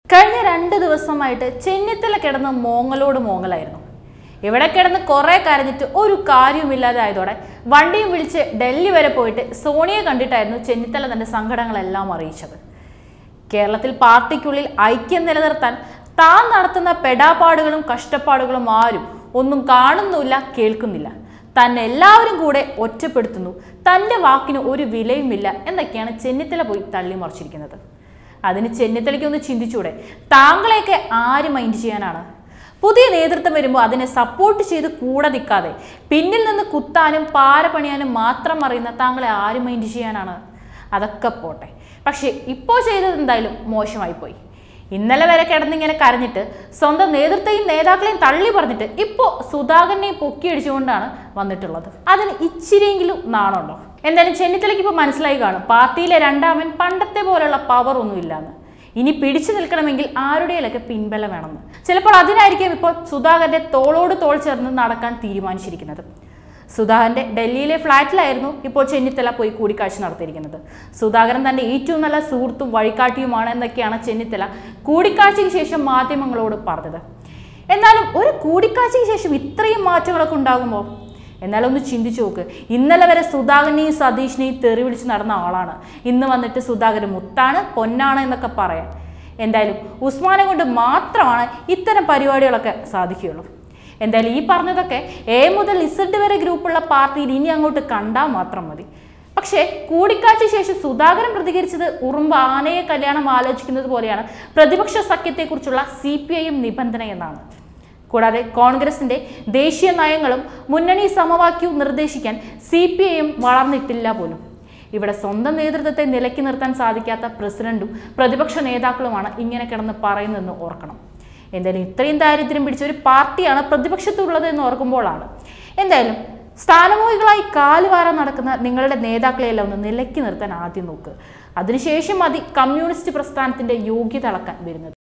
കഴിഞ്ഞ രണ്ട് ദിവസമായിട്ട് ചെന്നിത്തല കിടന്ന് മോങ്ങലോട് മോങ്ങലായിരുന്നു ഇവിടെ കിടന്ന് കുറെ കരഞ്ഞിട്ട് ഒരു കാര്യവുമില്ലാതെ ആയതോടെ വണ്ടിയും വിളിച്ച് ഡൽഹി വരെ പോയിട്ട് സോണിയെ കണ്ടിട്ടായിരുന്നു ചെന്നിത്തല തന്റെ സങ്കടങ്ങളെല്ലാം അറിയിച്ചത് കേരളത്തിൽ പാർട്ടിക്കുള്ളിൽ ഐക്യം നിലനിർത്താൻ താൻ നടത്തുന്ന പെടാപ്പാടുകളും കഷ്ടപ്പാടുകളും ആരും ഒന്നും കാണുന്നില്ല കേൾക്കുന്നില്ല തന്നെ എല്ലാവരും കൂടെ ഒറ്റപ്പെടുത്തുന്നു തന്റെ വാക്കിന് ഒരു വിലയുമില്ല എന്നൊക്കെയാണ് ചെന്നിത്തല പോയി തള്ളിമറിച്ചിരിക്കുന്നത് അതിന് ചെന്നിത്തലയ്ക്ക് ഒന്ന് ചിന്തിച്ചൂടെ താങ്കളെയൊക്കെ ആര് മൈൻഡ് ചെയ്യാനാണ് പുതിയ നേതൃത്വം വരുമ്പോൾ അതിനെ സപ്പോർട്ട് ചെയ്ത് കൂടെ നിൽക്കാതെ പിന്നിൽ നിന്ന് കുത്താനും പാര പണിയാനും മാത്രം അറിയുന്ന താങ്കളെ ആര് മൈൻഡ് ചെയ്യാനാണ് അതൊക്കെ പോട്ടെ പക്ഷേ ഇപ്പോൾ ചെയ്തത് എന്തായാലും മോശമായിപ്പോയി ഇന്നലെ വരെ കിടന്നിങ്ങനെ കരഞ്ഞിട്ട് സ്വന്തം നേതൃത്വയും നേതാക്കളെയും തള്ളി പറഞ്ഞിട്ട് ഇപ്പോൾ സുധാകരനെയും പൊക്കിയടിച്ചുകൊണ്ടാണ് വന്നിട്ടുള്ളത് അതിന് ഇച്ചിരിയെങ്കിലും നാണുണ്ടോ എന്തായാലും ചെന്നിത്തലയ്ക്ക് ഇപ്പോൾ മനസ്സിലായി കാണും പാർട്ടിയിലെ രണ്ടാമൻ പണ്ടത്തെ പോലുള്ള പവർ ഒന്നുമില്ലാന്ന് ഇനി പിടിച്ചു നിൽക്കണമെങ്കിൽ ആരുടെയിലൊക്കെ പിൻബലം വേണമെന്ന് ചിലപ്പോൾ അതിനായിരിക്കും ഇപ്പോൾ സുധാകരന്റെ തോളോട് തോൾ ചേർന്ന് നടക്കാൻ തീരുമാനിച്ചിരിക്കുന്നത് സുധാകരന്റെ ഡൽഹിയിലെ ഫ്ളാറ്റിലായിരുന്നു ഇപ്പോൾ ചെന്നിത്തല പോയി കൂടിക്കാഴ്ച നടത്തിയിരിക്കുന്നത് സുധാകരൻ തന്റെ ഏറ്റവും നല്ല സുഹൃത്തും വഴികാട്ടിയുമാണ് എന്നൊക്കെയാണ് ചെന്നിത്തല കൂടിക്കാഴ്ചയ്ക്ക് ശേഷം മാധ്യമങ്ങളോട് പറഞ്ഞത് എന്നാലും ഒരു കൂടിക്കാഴ്ചയ്ക്ക് ശേഷം ഇത്രയും മാറ്റങ്ങളൊക്കെ ഉണ്ടാകുമ്പോൾ എന്നാലും ഒന്ന് ചിന്തിച്ചു നോക്ക് ഇന്നലെ വരെ സുധാകരനെയും സതീഷിനെയും തെറി വിളിച്ച് നടന്ന ആളാണ് ഇന്ന് വന്നിട്ട് സുധാകരൻ മുത്താണ് പൊന്നാണ് എന്നൊക്കെ പറയാൻ എന്തായാലും ഉസ്മാനെ കൊണ്ട് മാത്രമാണ് ഇത്തരം പരിപാടികളൊക്കെ സാധിക്കുകയുള്ളൂ എന്തായാലും ഈ പറഞ്ഞതൊക്കെ എ മുതൽ ഇസഡ് വരെ ഗ്രൂപ്പുള്ള പാർട്ടിയിൽ ഇനി അങ്ങോട്ട് കണ്ടാൽ മാത്രം മതി പക്ഷേ കൂടിക്കാഴ്ച ശേഷം സുധാകരൻ പ്രതികരിച്ചത് ഉറുമ്പ് ആനയെ കല്യാണം ആലോചിക്കുന്നത് പോലെയാണ് പ്രതിപക്ഷ സഖ്യത്തെക്കുറിച്ചുള്ള സി പി ഐ എം നിബന്ധന എന്നാണ് കൂടാതെ കോൺഗ്രസിന്റെ ദേശീയ നയങ്ങളും മുന്നണി സമവാക്യവും നിർദ്ദേശിക്കാൻ സി പി ഐ എം വളർന്നിട്ടില്ല പോലും ഇവിടെ സ്വന്തം നേതൃത്വത്തെ നിലയ്ക്ക് നിർത്താൻ സാധിക്കാത്ത പ്രസിഡന്റും പ്രതിപക്ഷ നേതാക്കളുമാണ് ഇങ്ങനെ കിടന്ന് പറയുന്നതെന്ന് ഓർക്കണം എന്തായാലും ഇത്രയും ദാരിദ്ര്യം പിടിച്ച ഒരു പാർട്ടിയാണ് പ്രതിപക്ഷത്തുള്ളത് എന്ന് ഓർക്കുമ്പോഴാണ് എന്തായാലും സ്ഥാനമോഹികളായി കാലുവാരാൻ നടക്കുന്ന നിങ്ങളുടെ നേതാക്കളെയെല്ലാം ഒന്ന് നിലയ്ക്ക് നിർത്താൻ ആദ്യം നോക്ക് അതിനുശേഷം മതി കമ്മ്യൂണിസ്റ്റ് പ്രസ്ഥാനത്തിന്റെ യോഗ്യത അളക്കാൻ വരുന്നത്